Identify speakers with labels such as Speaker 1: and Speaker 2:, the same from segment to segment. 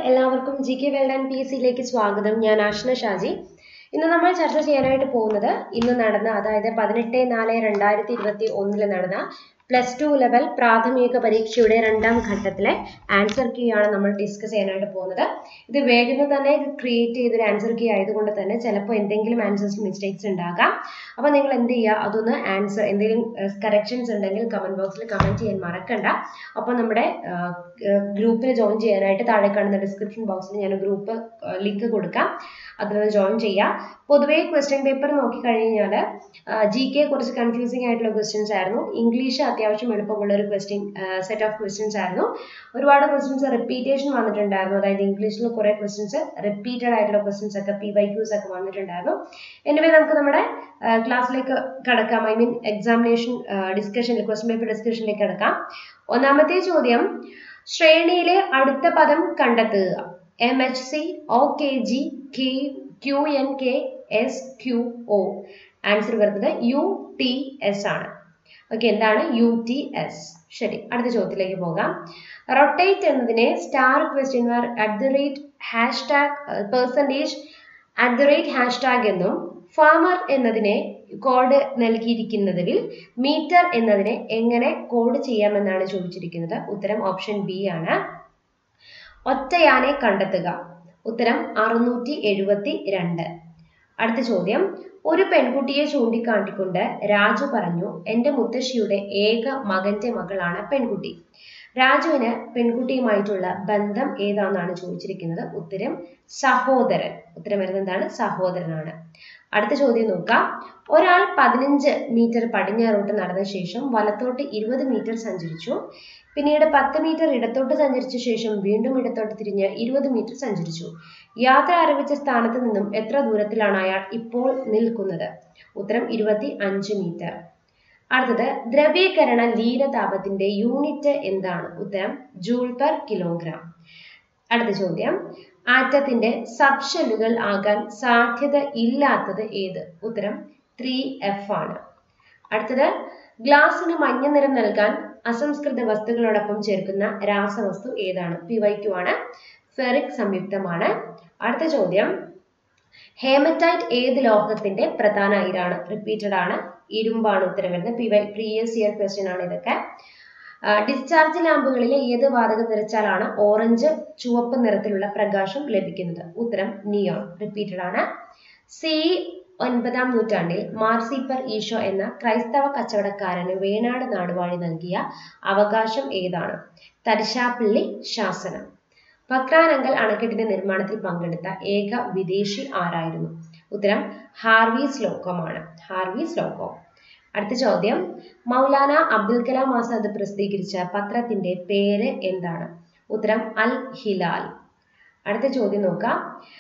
Speaker 1: എല്ലാവർക്കും G K world and P S സിയിലേക്ക് സ്വാഗതം ഞാൻ ആഷ്ന ഷാജി ഇന്ന് നമ്മൾ ചർച്ച ചെയ്യാനായിട്ട് പോകുന്നത് ഇന്ന് നടന്ന അതായത് പതിനെട്ട് നാല് രണ്ടായിരത്തി ഇരുപത്തി ഒന്നില് നടന്ന പ്ലസ് ടു ലെവൽ പ്രാഥമിക പരീക്ഷയുടെ രണ്ടാം ഘട്ടത്തിലെ ആൻസർ കീ ആണ് നമ്മൾ ഡിസ്കസ് ചെയ്യാനായിട്ട് പോകുന്നത് ഇത് വേഗത്തിൽ തന്നെ ഇത് ക്രിയേറ്റ് ചെയ്തൊരു ആൻസർ കീ ആയതുകൊണ്ട് തന്നെ ചിലപ്പോൾ എന്തെങ്കിലും ആൻസേഴ്സ് മിസ്റ്റേക്സ് ഉണ്ടാകാം അപ്പോൾ നിങ്ങൾ എന്ത് ചെയ്യുക അതൊന്ന് ആൻസർ എന്തെങ്കിലും കറക്ഷൻസ് ഉണ്ടെങ്കിൽ കമന്റ് ബോക്സിൽ കമന്റ് ചെയ്യാൻ മറക്കണ്ട അപ്പോൾ നമ്മുടെ ഗ്രൂപ്പിൽ ജോയിൻ ചെയ്യാനായിട്ട് താഴെ കാണുന്ന ഡിസ്ക്രിപ്ഷൻ ബോക്സിൽ ഞാൻ ഗ്രൂപ്പ് ലിങ്ക് കൊടുക്കാം അതിൽ ജോയിൻ ചെയ്യുക പൊതുവേ ക്വസ്റ്റ്യൻ പേപ്പർ നോക്കിക്കഴിഞ്ഞാൽ ജി കെ കുറച്ച് കൺഫ്യൂസിംഗ് ആയിട്ടുള്ള ക്വസ്റ്റ്യൻസ് ആയിരുന്നു ഇംഗ്ലീഷ് അത്യാവശ്യം എളുപ്പമുള്ള ഒരു ക്വസ്റ്റ്യൻ സെറ്റ് ഓഫ് ക്വസ്റ്റ്യൻസ് ആയിരുന്നു ഒരുപാട് ക്വസ്റ്റ്യൻസ് റിപ്പീറ്റേഷൻ വന്നിട്ടുണ്ടായിരുന്നു അതായത് ഇംഗ്ലീഷിൽ കുറേ ക്വസ്റ്റ്യൻസ് റിപ്പീറ്റഡ് ആയിട്ടുള്ള ക്വസ്റ്റ്യൻസ് ഒക്കെ പി വൈ ക്യൂസ് ഒക്കെ വന്നിട്ടുണ്ടായിരുന്നു എനിവേ നമുക്ക് നമ്മുടെ ക്ലാസ്സിലേക്ക് കടക്കാം ഐ മീൻ എക്സാമിനേഷൻ ഡിസ്കഷനിൽ ക്വസ്റ്റ്യൻ പേപ്പർ ഡിസ്കഷനിലേക്ക് കടക്കാം ഒന്നാമത്തെ ചോദ്യം ശ്രേണിയിലെ അടുത്ത പദം കണ്ടെത്തുക M H C O K G K Q N K S Q O answer വരുന്നത് യു ടി എസ് ആണ് ഓക്കെ എന്താണ് യു ടി എസ് ശരി അടുത്ത ചോദ്യത്തിലേക്ക് പോകാം റൊട്ടേറ്റ് എന്നതിനെ star question mark at the rate hash tag percentage at the rate hash tag എന്നും farmer എന്നതിനെ കോഡ് നൽകിയിരിക്കുന്നതിൽ മീറ്റർ എന്നതിനെ എങ്ങനെ കോഡ് ചെയ്യാമെന്നാണ് ചോദിച്ചിരിക്കുന്നത് ഉത്തരം ഓപ്ഷൻ ബി ആണ് ഒറ്റയാനെ കണ്ടെത്തുക ഉത്തരം അറുന്നൂറ്റി എഴുപത്തി രണ്ട് അടുത്ത ചോദ്യം ഒരു പെൺകുട്ടിയെ ചൂണ്ടിക്കാട്ടിക്കൊണ്ട് രാജു പറഞ്ഞു എൻ്റെ മുത്തശ്ശിയുടെ ഏക മകന്റെ മകളാണ് പെൺകുട്ടി രാജുവിന് പെൺകുട്ടിയുമായിട്ടുള്ള ബന്ധം ഏതാണെന്നാണ് ചോദിച്ചിരിക്കുന്നത് ഉത്തരം സഹോദരൻ ഉത്തരം വരുന്നത് എന്താണ് സഹോദരനാണ് അടുത്ത ചോദ്യം നോക്കാം ഒരാൾ പതിനഞ്ച് മീറ്റർ പടിഞ്ഞാറോട്ട് നടന്ന ശേഷം വലത്തോട്ട് ഇരുപത് മീറ്റർ സഞ്ചരിച്ചു പിന്നീട് പത്ത് മീറ്റർ ഇടത്തോട്ട് സഞ്ചരിച്ച ശേഷം വീണ്ടും ഇടത്തോട്ട് തിരിഞ്ഞ് ഇരുപത് മീറ്റർ സഞ്ചരിച്ചു യാത്ര ആരംഭിച്ച സ്ഥാനത്ത് നിന്നും എത്ര ദൂരത്തിലാണ് അയാൾ ഇപ്പോൾ നിൽക്കുന്നത് ഉത്തരം ഇരുപത്തി അഞ്ച് മീറ്റർ അടുത്തത് ദ്രവീകരണ ലീനതാപത്തിന്റെ യൂണിറ്റ് എന്താണ് ഉത്തരം ജൂൾ പെർ കിലോഗ്രാം അടുത്ത ചോദ്യം ആറ്റത്തിന്റെ സബ്ഷെല്ലുകൾ ആകാൻ സാധ്യത ഇല്ലാത്തത് ഏത് ഉത്തരം ത്രീ എഫ് ആണ് അടുത്തത് ഗ്ലാസിന് മഞ്ഞ നിറം നൽകാൻ അസംസ്കൃത വസ്തുക്കളോടൊപ്പം ചേർക്കുന്ന രാസവസ്തു ഏതാണ് പി വൈ ക്യു ആണ് ഫെറിക് സംയുക്തമാണ് അടുത്ത ചോദ്യം ഹേമറ്റൈറ്റ് ഏത് ലോഹത്തിന്റെ പ്രധാന അയിരാണ് റിപ്പീറ്റഡ് ആണ് ഇരുമ്പാണ് ഉത്തരം വരുന്നത് P Y previous year question ആണ് ഇതൊക്കെ ഡിസ്ചാർജ് ലാമ്പുകളിലെ ഏത് വാതകം നിറച്ചാലാണ് ഓറഞ്ച് ചുവപ്പ് നിറത്തിലുള്ള പ്രകാശം ലഭിക്കുന്നത് ഉത്തരം നിയോൺ റിപ്പീറ്റഡ് ആണ് സി ഒൻപതാം നൂറ്റാണ്ടിൽ മാർസിപ്പർ ഈശോ എന്ന ക്രൈസ്തവ കച്ചവടക്കാരന് വേണാട് നാടുവാഴി നൽകിയ അവകാശം ഏതാണ് തരിശാപ്പള്ളി ശാസനം പക്രാനങ്കൽ അണക്കെട്ടിന്റെ നിർമ്മാണത്തിൽ പങ്കെടുത്ത ഏക വിദേശി ആരായിരുന്നു ഉത്തരം ഹാർവി സ്ലോക്കമാണ് ഹാർവി സ്ലോക്കോം അടുത്ത ചോദ്യം മൗലാന അബ്ദുൽ കലാം ആസാദ് പ്രസിദ്ധീകരിച്ച പത്രത്തിന്റെ പേര് എന്താണ് ഉത്തരം അൽ ഹിലാൽ അടുത്ത ചോദ്യം നോക്കാം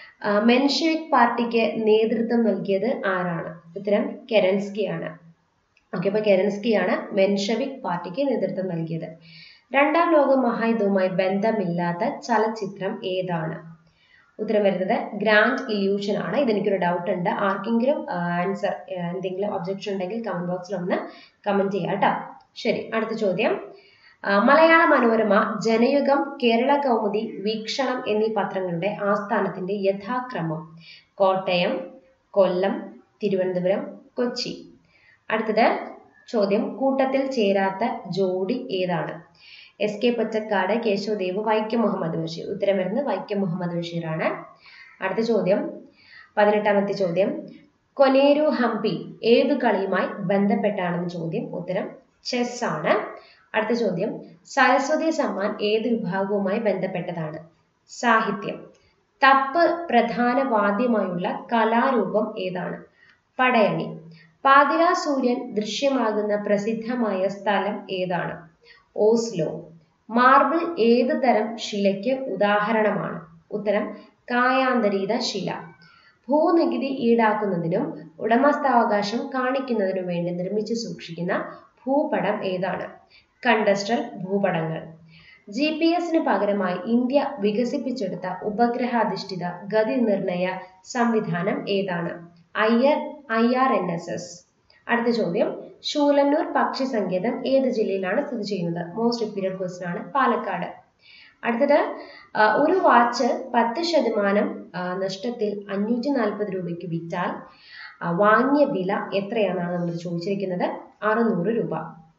Speaker 1: മെൻഷവിക് പാർട്ടിക്ക് നേതൃത്വം നൽകിയത് ആരാണ് ഉത്തരം കെരൻസ്കി ആണ് ഓക്കെ അപ്പൊ കെരൻസ്കി ആണ് മെൻഷവിക് പാർട്ടിക്ക് നേതൃത്വം നൽകിയത് രണ്ടാം ലോക മഹായുദ്ധവുമായി ബന്ധമില്ലാത്ത ചലച്ചിത്രം ഏതാണ് ഉത്തരം വരുന്നത് ഗ്രാൻഡ് ഇല്യൂഷൻ ആണ് ഇതെനിക്കൊരു ഡൗട്ട് ഉണ്ട് ആർക്കെങ്കിലും ആൻസർ എന്തെങ്കിലും ഒബ്ജക്ഷൻ ഉണ്ടെങ്കിൽ കമന്റ് ബോക്സിൽ ഒന്ന് കമന്റ് ചെയ്യാം കേട്ടോ ശരി അടുത്ത ചോദ്യം മലയാള മനോരമ ജനയുഗം കേരള കൗമുദി വീക്ഷണം എന്നീ പത്രങ്ങളുടെ ആസ്ഥാനത്തിന്റെ യഥാക്രമം കോട്ടയം കൊല്ലം തിരുവനന്തപുരം കൊച്ചി അടുത്തത് ചോദ്യം കൂട്ടത്തിൽ ചേരാത്ത ജോഡി ഏതാണ് എസ് കെ പൊറ്റക്കാട് കേശവദേവ് വൈക്കം മുഹമ്മദ് ബഷീർ ഉത്തരം വരുന്നത് വൈക്കം മുഹമ്മദ് ബഷീർ ആണ് അടുത്ത ചോദ്യം പതിനെട്ടാമത്തെ ചോദ്യം കൊനേരു ഹംപി ഏതു കളിയുമായി ബന്ധപ്പെട്ടാണെന്ന് ചോദ്യം ഉത്തരം ചെസ് ആണ് അടുത്ത ചോദ്യം സരസ്വതി സമ്മാൻ ഏത് വിഭാഗവുമായി ബന്ധപ്പെട്ടതാണ് സാഹിത്യം തപ്പ് പ്രധാന വാദ്യമായുള്ള കലാരൂപം ഏതാണ് പടയണി പാതിരാ സൂര്യൻ ദൃശ്യമാകുന്ന പ്രസിദ്ധമായ സ്ഥലം ഏതാണ് ഓസ്ലോ മാർബിൾ ഏത് തരം ശിലയ്ക്ക് ഉദാഹരണമാണ് ഉത്തരം കായാന്തരീത ശില ഭൂനികുതി ഈടാക്കുന്നതിനും ഉടമസ്ഥാവകാശം കാണിക്കുന്നതിനും വേണ്ടി നിർമ്മിച്ചു സൂക്ഷിക്കുന്ന ഭൂപടം ഏതാണ് കണ്ടസ്ട്രൽ ഭൂപടങ്ങൾ ജി പി എസിന് പകരമായി ഇന്ത്യ വികസിപ്പിച്ചെടുത്ത ഉപഗ്രഹാധിഷ്ഠിത ഗതി നിർണയ സംവിധാനം ഏതാണ് I R I R N S S അടുത്ത ചോദ്യം ശൂലന്നൂർ പക്ഷി സങ്കേതം ഏത് ജില്ലയിലാണ് സ്ഥിതി ചെയ്യുന്നത് മോസ്റ്റ് റിപ്പീറ്റഡ് ക്വസ്റ്റൻ ആണ് പാലക്കാട് അടുത്തത് ആ, ഒരു വാച്ച് പത്ത് ശതമാനം ആ, നഷ്ടത്തിൽ അഞ്ഞൂറ്റി നാൽപ്പത് രൂപയ്ക്ക് വിറ്റാൽ ആ, വാങ്ങിയ വില എത്രയാണെന്നാണ് നമ്മൾ ചോദിച്ചിരിക്കുന്നത് അറുന്നൂറ് രൂപ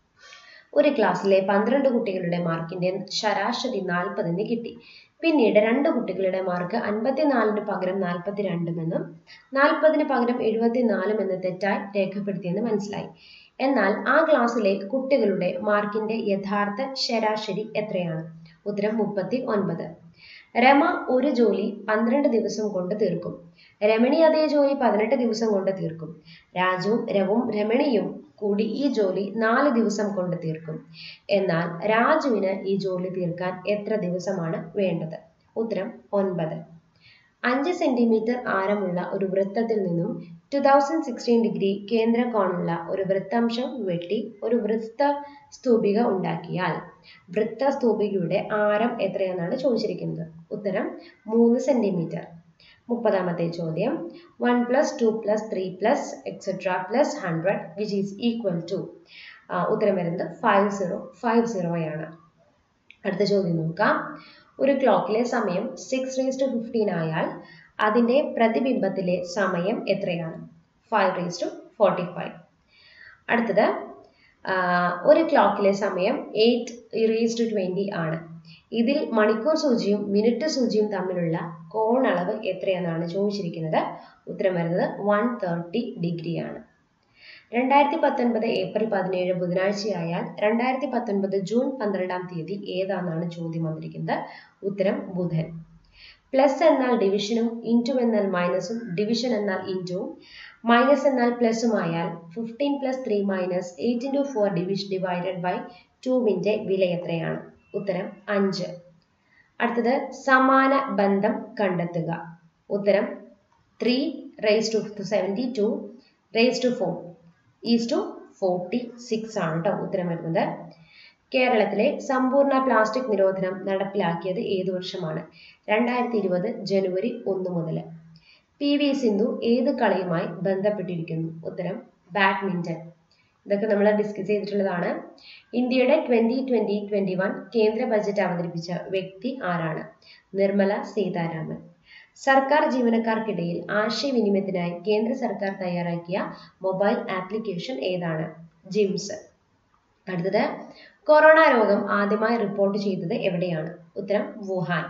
Speaker 1: ഒരു ക്ലാസ്സിലെ പന്ത്രണ്ട് കുട്ടികളുടെ മാർക്കിന്റെ ശരാശരി നാൽപ്പതിന് കിട്ടി പിന്നീട് രണ്ട് കുട്ടികളുടെ മാർക്ക് അൻപത്തിനാലിന് പകരം നാൽപ്പത്തിരണ്ടുമെന്നും നാൽപ്പതിന് പകരം എഴുപത്തിനാലും എന്ന് തെറ്റായി രേഖപ്പെടുത്തിയെന്ന് മനസ്സിലായി എന്നാൽ ആ ക്ലാസ്സിലെ കുട്ടികളുടെ മാർക്കിന്റെ യഥാർത്ഥ ശരാശരി എത്രയാണ് ഉത്തരം മുപ്പത്തി ഒൻപത് രമ ഒരു ജോലി പന്ത്രണ്ട് ദിവസം കൊണ്ട് തീർക്കും രമണി അതേ ജോലി പതിനെട്ട് ദിവസം കൊണ്ട് തീർക്കും രാജുവും രവും രമണിയും കൂടി ഈ ജോലി നാല് ദിവസം കൊണ്ട് തീർക്കും എന്നാൽ രാജുവിന് ഈ ജോലി തീർക്കാൻ എത്ര ദിവസമാണ് വേണ്ടത് ഉത്തരം ഒൻപത് അഞ്ച് സെന്റിമീറ്റർ ആരമുള്ള ഒരു വൃത്തത്തിൽ നിന്നും ടു തൗസൻഡ് സിക്സ്റ്റീൻ ഡിഗ്രി കേന്ദ്ര കോണുള്ള ഒരു വൃത്താംശം വെട്ടി ഒരു വൃത്ത സ്തൂപിക ഉണ്ടാക്കിയാൽ വൃത്ത സ്തൂപികയുടെ ആരം എത്രയെന്നാണ് ചോദിച്ചിരിക്കുന്നത് ഉത്തരം മൂന്ന് സെന്റിമീറ്റർ മുപ്പതാമത്തെ ചോദ്യം one plus two plus three plus etcetera plus hundred which is equal to ഉത്തരം വരുന്നത് ഫൈവ് സീറോ ഫൈവ് സീറോയാണ് അടുത്ത ചോദ്യം നോക്കാം ഒരു ക്ലോക്കിലെ സമയം സിക്സ് റേസ് ടു ഫിഫ്റ്റീൻ ആയാൽ അതിൻ്റെ പ്രതിബിംബത്തിലെ സമയം എത്രയാണ് five raise to forty five അടുത്തത് ആ, ഒരു ക്ലോക്കിലെ സമയം എയ്റ്റ് റേസ് ടു ട്വൻറ്റി ആണ് ഇതിൽ മണിക്കൂർ സൂചിയും മിനിറ്റ് സൂചിയും തമ്മിലുള്ള കോണളവ് എത്രയെന്നാണ് ചോദിച്ചിരിക്കുന്നത് ഉത്തരം വരുന്നത് വൺ തേർട്ടി ഡിഗ്രിയാണ് രണ്ടായിരത്തി പത്തൊൻപത് ഏപ്രിൽ പതിനേഴ് ബുധനാഴ്ചയായാൽ രണ്ടായിരത്തി പത്തൊൻപത് ജൂൺ പന്ത്രണ്ടാം തീയതി ഏതാണെന്നാണ് ചോദ്യം വന്നിരിക്കുന്നത് ഉത്തരം ബുധൻ പ്ലസ് എന്നാൽ ഡിവിഷനും ഇൻറ്റു എന്നാൽ മൈനസും ഡിവിഷൻ എന്നാൽ ഇൻറ്റുവും മൈനസ് എന്നാൽ പ്ലസുമായാൽ fifteen plus three minus eight into four division divided by ടുവിൻ്റെ വില എത്രയാണ് ഉത്തരം അഞ്ച് അടുത്തത് സമാന ബന്ധം കണ്ടെത്തുക ഉത്തരം three raise to seventy two raise to four is to forty six ആണ് കേട്ടോ ഉത്തരം വരുന്നത് കേരളത്തിലെ സമ്പൂർണ്ണ പ്ലാസ്റ്റിക് നിരോധനം നടപ്പിലാക്കിയത് ഏതു വർഷമാണ് രണ്ടായിരത്തി ഇരുപത് ജനുവരി ഒന്ന് മുതൽ പി വി സിന്ധു ഏത് കളിയുമായി ബന്ധപ്പെട്ടിരിക്കുന്നു ഉത്തരം ബാഡ്മിന്റൺ ഇതൊക്കെ നമ്മൾ ഡിസ്കസ് ചെയ്തിട്ടുള്ളതാണ് ഇന്ത്യയുടെ ട്വന്റി ട്വന്റി ട്വന്റി വൺ കേന്ദ്ര ബജറ്റ് അവതരിപ്പിച്ച വ്യക്തി ആരാണ് നിർമ്മല സീതാരാമൻ സർക്കാർ ജീവനക്കാർക്കിടയിൽ ആശയവിനിമയത്തിനായി കേന്ദ്ര സർക്കാർ തയ്യാറാക്കിയ മൊബൈൽ ആപ്ലിക്കേഷൻ ഏതാണ് ജിംസ് അടുത്തത് കൊറോണ രോഗം ആദ്യമായി റിപ്പോർട്ട് ചെയ്തത് എവിടെയാണ് ഉത്തരം വുഹാൻ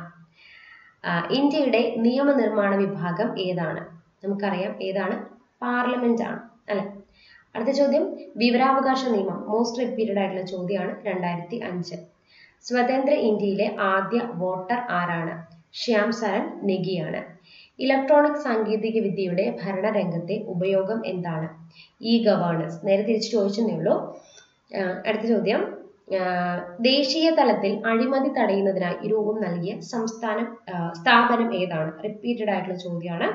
Speaker 1: ആ, ഇന്ത്യയുടെ നിയമനിർമ്മാണ വിഭാഗം ഏതാണ് നമുക്കറിയാം ഏതാണ് പാർലമെന്റ് ആണ് അല്ലെ അടുത്ത ചോദ്യം വിവരാവകാശ നിയമം മോസ്റ്റ് റിപ്പീറ്റഡ് ആയിട്ടുള്ള ചോദ്യമാണ് രണ്ടായിരത്തി അഞ്ച് സ്വതന്ത്ര ഇന്ത്യയിലെ ആദ്യ വോട്ടർ ആരാണ് ശ്യാം സരൺ നെഗിയാണ് ഇലക്ട്രോണിക് സാങ്കേതിക വിദ്യയുടെ ഭരണരംഗത്തെ ഉപയോഗം എന്താണ് ഇ ഗവേണൻസ് നേരെ തിരിച്ചു ചോദിച്ചെന്നേ ഉള്ളൂ ആ, അടുത്ത ചോദ്യം ആ, ദേശീയ തലത്തിൽ അഴിമതി തടയുന്നതിനായി രൂപം നൽകിയ സംസ്ഥാനം ആ, സ്ഥാപനം ഏതാണ് റിപ്പീറ്റഡ് ആയിട്ടുള്ള ചോദ്യമാണ്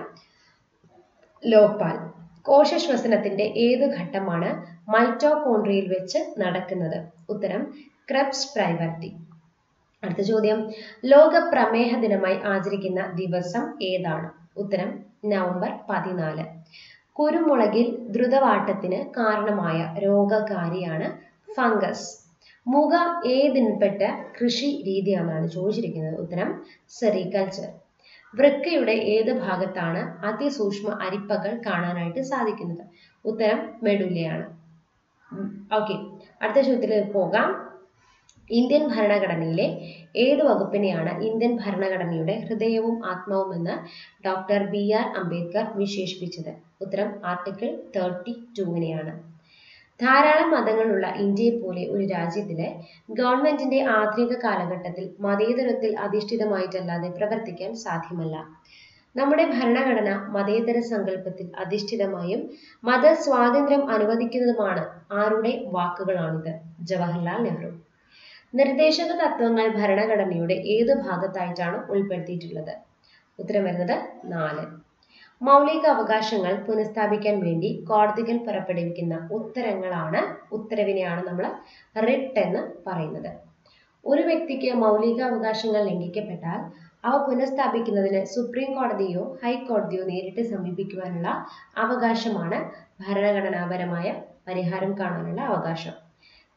Speaker 1: ലോക്പാൽ കോശശ്വസനത്തിന്റെ ഏത് ഘട്ടമാണ് മൈറ്റോകോൺട്രിയയിൽ വെച്ച് നടക്കുന്നത് ഉത്തരം ക്രെബ്സ് പ്രൈവർട്ടി അടുത്ത ചോദ്യം ലോക പ്രമേഹ ദിനമായി ആചരിക്കുന്ന ദിവസം ഏതാണ് ഉത്തരം നവംബർ പതിനാല് കുരുമുളകിൽ ദ്രുതവാട്ടത്തിന് കാരണമായ രോഗകാരിയാണ് ഫംഗസ് മുഗ ഏതിൽപ്പെട്ട കൃഷി രീതിയാണെന്നാണ് ചോദിച്ചിരിക്കുന്നത് ഉത്തരം സെറികൾച്ചർ വൃക്കയുടെ ഏത് ഭാഗത്താണ് അതിസൂക്ഷ്മ അരിപ്പകൾ കാണാനായിട്ട് സാധിക്കുന്നത് ഉത്തരം മെഡുലയാണ് ഓക്കെ അടുത്ത ചോദ്യത്തിലേക്ക് പോകാം ഇന്ത്യൻ ഭരണഘടനയിലെ ഏത് വകുപ്പിനെയാണ് ഇന്ത്യൻ ഭരണഘടനയുടെ ഹൃദയവും ആത്മാവും എന്ന് ഡോക്ടർ ബി ആർ അംബേദ്കർ വിശേഷിപ്പിച്ചത് ഉത്തരം ആർട്ടിക്കിൾ തേർട്ടി ടുവിനെയാണ് ധാരാളം മതങ്ങളുള്ള ഇന്ത്യയെ പോലെ ഒരു രാജ്യത്തിലെ ഗവൺമെന്റിന്റെ ആധുനിക കാലഘട്ടത്തിൽ മതേതരത്തിൽ അധിഷ്ഠിതമായിട്ടല്ലാതെ പ്രവർത്തിക്കാൻ സാധ്യമല്ല നമ്മുടെ ഭരണഘടന മതേതര സങ്കല്പത്തിൽ അധിഷ്ഠിതമായും മതസ്വാതന്ത്ര്യം അനുവദിക്കുന്നതുമാണ് ആരുടെ വാക്കുകളാണിത് ജവഹർലാൽ നെഹ്റു നിർദ്ദേശക തത്വങ്ങൾ ഭരണഘടനയുടെ ഏത് ഭാഗത്തായിട്ടാണ് ഉൾപ്പെടുത്തിയിട്ടുള്ളത് ഉത്തരം വരുന്നത് നാല് മൗലിക അവകാശങ്ങൾ പുനഃസ്ഥാപിക്കാൻ വേണ്ടി കോടതികൾ പുറപ്പെടുവിക്കുന്ന ഉത്തരങ്ങളാണ് ഉത്തരവിനെയാണ് നമ്മൾ റിട്ട് എന്ന് പറയുന്നത് ഒരു വ്യക്തിക്ക് മൗലിക അവകാശങ്ങൾ ലംഘിക്കപ്പെട്ടാൽ അവ പുനഃസ്ഥാപിക്കുന്നതിന് സുപ്രീം കോടതിയോ ഹൈക്കോടതിയോ നേരിട്ട് സമീപിക്കുവാനുള്ള അവകാശമാണ് ഭരണഘടനാപരമായ പരിഹാരം കാണാനുള്ള അവകാശം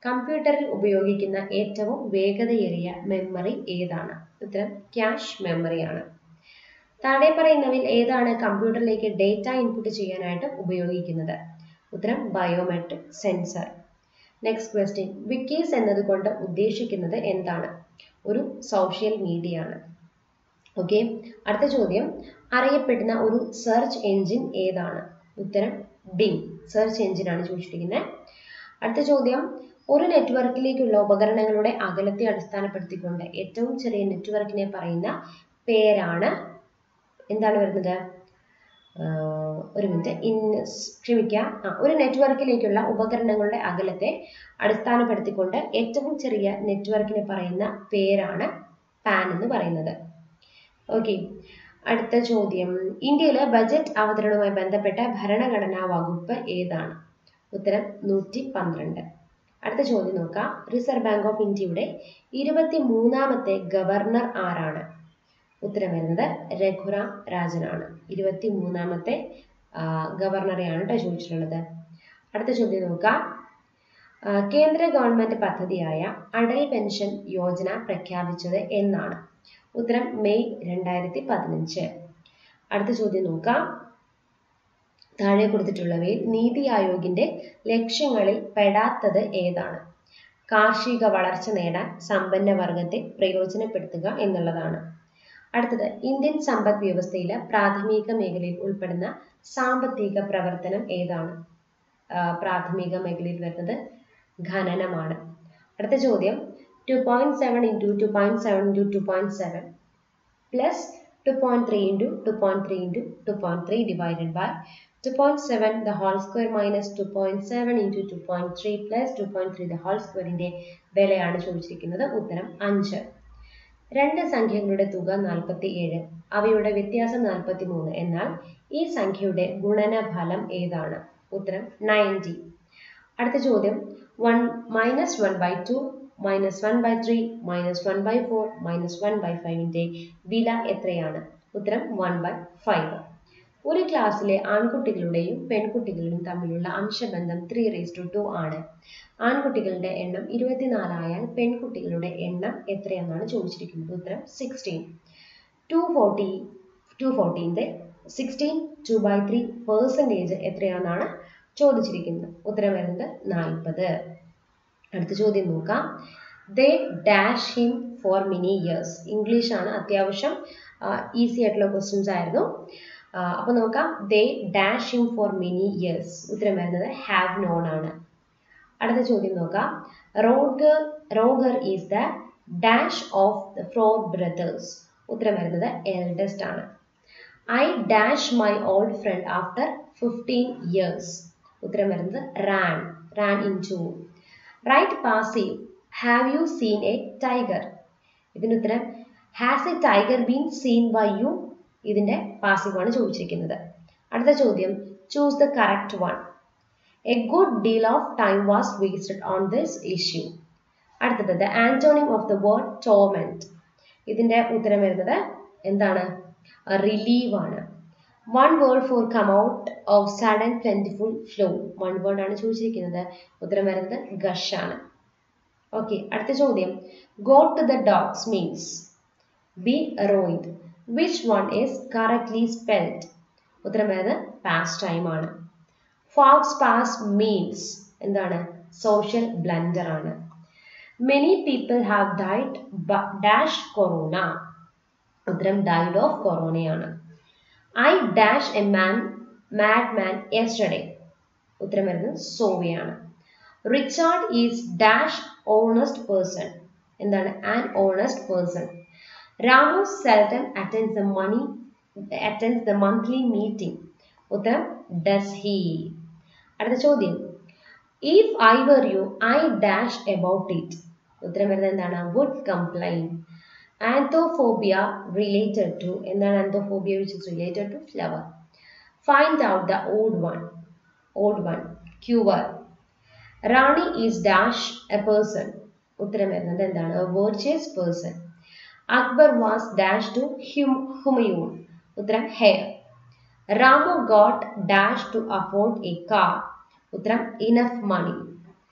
Speaker 1: കമ്പ്യൂട്ടറിൽ ഉപയോഗിക്കുന്ന ഏറ്റവും വേഗതയേറിയ മെമ്മറി ഏതാണ് ഉത്തരം ക്യാഷ് മെമ്മറിയാണ് താഴെ പറയുന്നവയിൽ ഏതാണ് കമ്പ്യൂട്ടറിലേക്ക് ഡേറ്റ ഇൻപുട്ട് ചെയ്യാനായിട്ട് ഉപയോഗിക്കുന്നത് ഉത്തരം biometric sensor next question wikis എന്നതുകൊണ്ട് ഉദ്ദേശിക്കുന്നത് എന്താണ് ഒരു സോഷ്യൽ മീഡിയ ആണ് ഓക്കെ അടുത്ത ചോദ്യം അറിയപ്പെടുന്ന ഒരു സെർച്ച് എഞ്ചിൻ ഏതാണ് ഉത്തരം ബിങ് സെർച്ച് എഞ്ചിൻ ആണ് ചോദിച്ചിരിക്കുന്നത് അടുത്ത ചോദ്യം ഒരു നെറ്റ്വർക്കിലേക്കുള്ള ഉപകരണങ്ങളുടെ അകലത്തെ അടിസ്ഥാനപ്പെടുത്തിക്കൊണ്ട് ഏറ്റവും ചെറിയ നെറ്റ്വർക്കിനെ പറയുന്ന പേരാണ് എന്താണ് വരുന്നത് ഒരു മിനിറ്റ് ഇൻ ക്ഷമിക്കുക ആ ഒരു നെറ്റ്വർക്കിലേക്കുള്ള ഉപകരണങ്ങളുടെ അകലത്തെ അടിസ്ഥാനപ്പെടുത്തിക്കൊണ്ട് ഏറ്റവും ചെറിയ നെറ്റ്വർക്കിനെ പറയുന്ന പേരാണ് പാൻ എന്ന് പറയുന്നത് ഓക്കെ അടുത്ത ചോദ്യം ഇന്ത്യയിലെ ബജറ്റ് അവതരണവുമായി ബന്ധപ്പെട്ട ഭരണഘടനാ വകുപ്പ് ഏതാണ് ഉത്തരം നൂറ്റി പന്ത്രണ്ട് അടുത്ത ചോദ്യം നോക്കാം റിസർവ് ബാങ്ക് ഓഫ് ഇന്ത്യയുടെ ഇരുപത്തി മൂന്നാമത്തെ ഗവർണർ ആരാണ് ഉത്തരം വരുന്നത് രഘുറാം രാജനാണ് ഇരുപത്തി മൂന്നാമത്തെ ഗവർണറെയാണ് കേട്ടോ ചോദിച്ചിട്ടുള്ളത് അടുത്ത ചോദ്യം നോക്കാം കേന്ദ്ര ഗവൺമെന്റ് പദ്ധതിയായ അടൽ പെൻഷൻ യോജന പ്രഖ്യാപിച്ചത് എന്നാണ് ഉത്തരം മെയ് രണ്ടായിരത്തി പതിനഞ്ച് അടുത്ത ചോദ്യം നോക്കാം താഴെ കൊടുത്തിട്ടുള്ളവയിൽ നീതി ആയോഗിന്റെ ലക്ഷ്യങ്ങളിൽ പെടാത്തത് ഏതാണ് കാർഷിക വളർച്ച നേടാൻ സമ്പന്ന വർഗത്തെ പ്രയോജനപ്പെടുത്തുക എന്നുള്ളതാണ് അടുത്തത് ഇന്ത്യൻ സമ്പദ് വ്യവസ്ഥയിലെ പ്രാഥമിക മേഖലയിൽ ഉൾപ്പെടുന്ന സാമ്പത്തിക പ്രവർത്തനം ഏതാണ് പ്രാഥമിക മേഖലയിൽ വരുന്നത് ഖനനമാണ് അടുത്ത ചോദ്യം two point seven into two point seven into two point seven plus two point three into two point three into two point three divided by two point seven the whole square minus two point seven into two point three plus two point three the whole സ്ക്വയറിന്റെ വിലയാണ് ചോദിച്ചിരിക്കുന്നത് ഉത്തരം അഞ്ച് രണ്ട് സംഖ്യകളുടെ തുക നാൽപ്പത്തി ഏഴ് അവയുടെ വ്യത്യാസം നാൽപ്പത്തി മൂന്ന് എന്നാൽ ഈ സംഖ്യയുടെ ഗുണനഫലം ഏതാണ് ഉത്തരം നയൻറ്റി അടുത്ത ചോദ്യം one minus one by two minus one by three minus one by four minus one by ഫൈവിൻ്റെ വില എത്രയാണ് ഉത്തരം വൺ ബൈ ഫൈവ് ഒരു ക്ലാസ്സിലെ ആൺകുട്ടികളുടെയും പെൺകുട്ടികളുടെയും തമ്മിലുള്ള അംശബന്ധം ത്രീ റേസ് ടു ടു ആണ് ആൺകുട്ടികളുടെ എണ്ണം ഇരുപത്തിനാലായാൽ പെൺകുട്ടികളുടെ എണ്ണം എത്രയെന്നാണ് ചോദിച്ചിരിക്കുന്നത് ഉത്തരം സിക്സ്റ്റീൻ ടു ഫോർട്ടി ടു ഫോർട്ടീൻ്റെ sixteen two by three percentage എത്രയാണെന്നാണ് ചോദിച്ചിരിക്കുന്നത് ഉത്തരം വരുന്നത് നാൽപ്പത് അടുത്ത ചോദ്യം നോക്കാം they dash him for many years English ആണ് അത്യാവശ്യം ഈസി ആയിട്ടുള്ള ക്വസ്റ്റ്യൻസ് ആയിരുന്നു അപ്പോൾ നോക്കാം they dash him for many years ഉത്തരം വരുന്നത് ഹാവ് നോൺ ആണ് അടുത്ത ചോദ്യം നോക്കാം Roger Roger is the dash of the four brothers ഉത്തരം വരുന്നത് എൽഡസ്റ്റ് ആണ് I dash my old friend after fifteen years ഉത്തരം വരുന്നത് ran ran in to write passive have you seen a tiger ഇതിന് ഉത്തരം has a tiger been seen by you ഇതിന്റെ passive ആണ് ചോദിച്ചിരിക്കുന്നത് അടുത്ത ചോദ്യം choose the correct one a good deal of time was wasted on this issue അടുത്തത് the antonym of the word torment ഇതിന്റെ ഉത്തരം വരുന്നത് എന്താണ് റിലീവ് ആണ് one word for come out of sudden plentiful flow one word ആണ് ചോദിച്ചിരിക്കുന്നത് ഉത്തരം വരുന്നത് ഗഷ് ആണ് ഓക്കെ അടുത്ത ചോദ്യം go to the dogs means be ruined which one is correctly spelled ഉത്തരം വരുന്നത് പാസ് ടൈം ആണ് ഫാക്സ് പാസ് മീൻസ് എന്താണ് സോഷ്യൽ ബ്ലണ്ടർ ആണ് many people have died dash corona ഉത്തരം ഡൈഡ് ഓഫ് കൊറോണയാണ് I dash a man mad man yesterday ഉത്തരം വരുന്നത് സോവിയാണ് Richard is dash honest person എന്താണ് an honest person Ramu seldom attends the money attends the monthly meeting ഉത്തരം does he അടുത്ത ചോദ്യം if I were you I dash about it ഉത്തരം വരുന്നത് എന്താണ് would complain anthophobia related to എന്താണ് anthophobia which is related to flower find out the odd one odd one queer Rani is dash a person ഉത്തരം വരുന്നത് എന്താണ് virtuous person Akbar was dash to ഹ്യൂം ഹുമയൂൺ ഉത്തരം heir Ramu got dash to afford a car ഉത്തരം enough money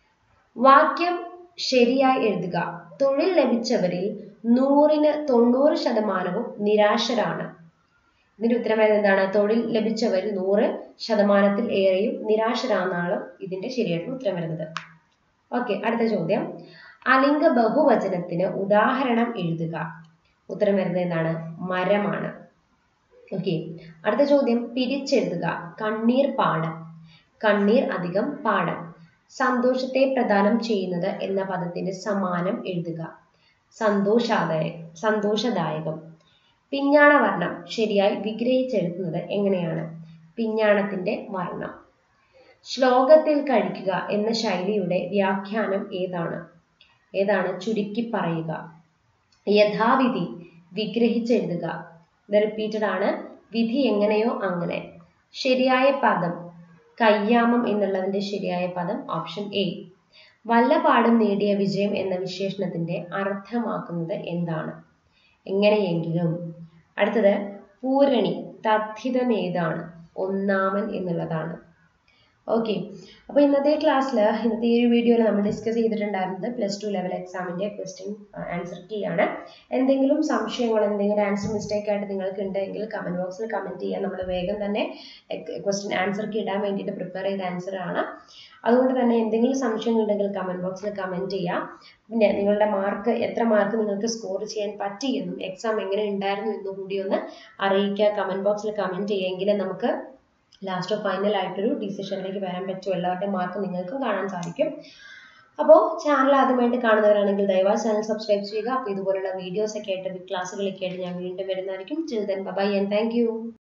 Speaker 1: വാക്യം ശരിയായി എഴുതുക തൊഴിൽ ലഭിച്ചവരിൽ നൂറിന് തൊണ്ണൂറ് ശതമാനവും നിരാശരാണ് ഇതിന്റെ ഉത്തരം വരുന്നത് എന്താണ് തൊഴിൽ ലഭിച്ചവർ നൂറ് ശതമാനത്തിൽ ഏറെയും നിരാശരാണെന്നാണ് ഇതിന്റെ ശരിയായിട്ടുള്ള ഉത്തരം വരുന്നത് ഓക്കെ അടുത്ത ചോദ്യം അലിംഗ ബഹുവചനത്തിന് ഉദാഹരണം എഴുതുക ഉത്തരം വരുന്നത് എന്താണ് മരമാണ് ഓക്കെ അടുത്ത ചോദ്യം പിരിച്ചെഴുതുക കണ്ണീർ പാടം കണ്ണീർ അധികം പാടം സന്തോഷത്തെ പ്രദാനം ചെയ്യുന്നത് എന്ന പദത്തിന്റെ സമാനം എഴുതുക സന്തോഷാദായ സന്തോഷദായകം പിഞ്ഞാണ വർണ്ണം ശരിയായി വിഗ്രഹിച്ചെഴുതുന്നത് എങ്ങനെയാണ് പിഞ്ഞാണത്തിന്റെ വർണ്ണം ശ്ലോകത്തിൽ കഴിക്കുക എന്ന ശൈലിയുടെ വ്യാഖ്യാനം ഏതാണ് ഏതാണ് ചുരുക്കി പറയുക യഥാവിധി വിഗ്രഹിച്ചെഴുതുക ഇത് റിപ്പീറ്റഡ് ആണ് വിധി എങ്ങനെയോ അങ്ങനെ ശരിയായ പദം കയ്യാമം എന്നുള്ളതിന്റെ ശരിയായ പദം ഓപ്ഷൻ എ വല്ലപാടും നേടിയ വിജയം എന്ന വിശേഷണത്തിന്റെ അർത്ഥമാക്കുന്നത് എന്താണ് എങ്ങനെയെങ്കിലും അടുത്തത് പൂരണി തദ്ധിതം ഏതാണ് ഒന്നാമൻ എന്നുള്ളതാണ് ഓക്കെ അപ്പോൾ ഇന്നത്തെ ക്ലാസ്സിൽ ഇന്നത്തെ ഈ ഒരു വീഡിയോയിൽ നമ്മൾ ഡിസ്കസ് ചെയ്തിട്ടുണ്ടായിരുന്നത് പ്ലസ് ടു ലെവൽ എക്സാമിൻ്റെ ക്വസ്റ്റ്യൻ ആൻസർ കീ ആണ് എന്തെങ്കിലും സംശയങ്ങൾ എന്തെങ്കിലും ആൻസർ മിസ്റ്റേക്ക് ആയിട്ട് നിങ്ങൾക്ക് ഉണ്ടെങ്കിൽ കമൻറ്റ് ബോക്സിൽ കമൻറ്റ് ചെയ്യാം നമ്മൾ വേഗം തന്നെ ക്വസ്റ്റ്യൻ ആൻസർ കീ ഇടാൻ വേണ്ടിയിട്ട് പ്രിപ്പയർ ചെയ്ത ആൻസർ ആണ് അതുകൊണ്ട് തന്നെ എന്തെങ്കിലും സംശയങ്ങൾ ഉണ്ടെങ്കിൽ കമൻറ്റ് ബോക്സിൽ കമൻറ്റ് ചെയ്യാം പിന്നെ നിങ്ങളുടെ മാർക്ക് എത്ര മാർക്ക് നിങ്ങൾക്ക് സ്കോർ ചെയ്യാൻ പറ്റി എന്നും എക്സാം എങ്ങനെ ഉണ്ടായിരുന്നു എന്നും കൂടി ഒന്ന് അറിയിക്കുക കമൻറ്റ് ബോക്സിൽ കമൻറ്റ് ചെയ്യുമെങ്കിൽ നമുക്ക് ലാസ്റ്റ് ഫൈനൽ ആയിട്ടൊരു ഡിസിഷനിലേക്ക് വരാൻ പറ്റും എല്ലാവരുടെയും മാർക്ക് നിങ്ങൾക്കും കാണാൻ സാധിക്കും അപ്പോൾ ചാനൽ ആദ്യമായിട്ട് കാണുന്നവരാണെങ്കിൽ ദയവായി ചാനൽ സബ്സ്ക്രൈബ് ചെയ്യുക അപ്പോൾ ഇതുപോലുള്ള വീഡിയോസ് ഒക്കെ ആയിട്ട് ക്ലാസ്സുകളൊക്കെ ആയിട്ട് ഞാൻ വീണ്ടും വരുന്നതായിരിക്കും chill then bye and thank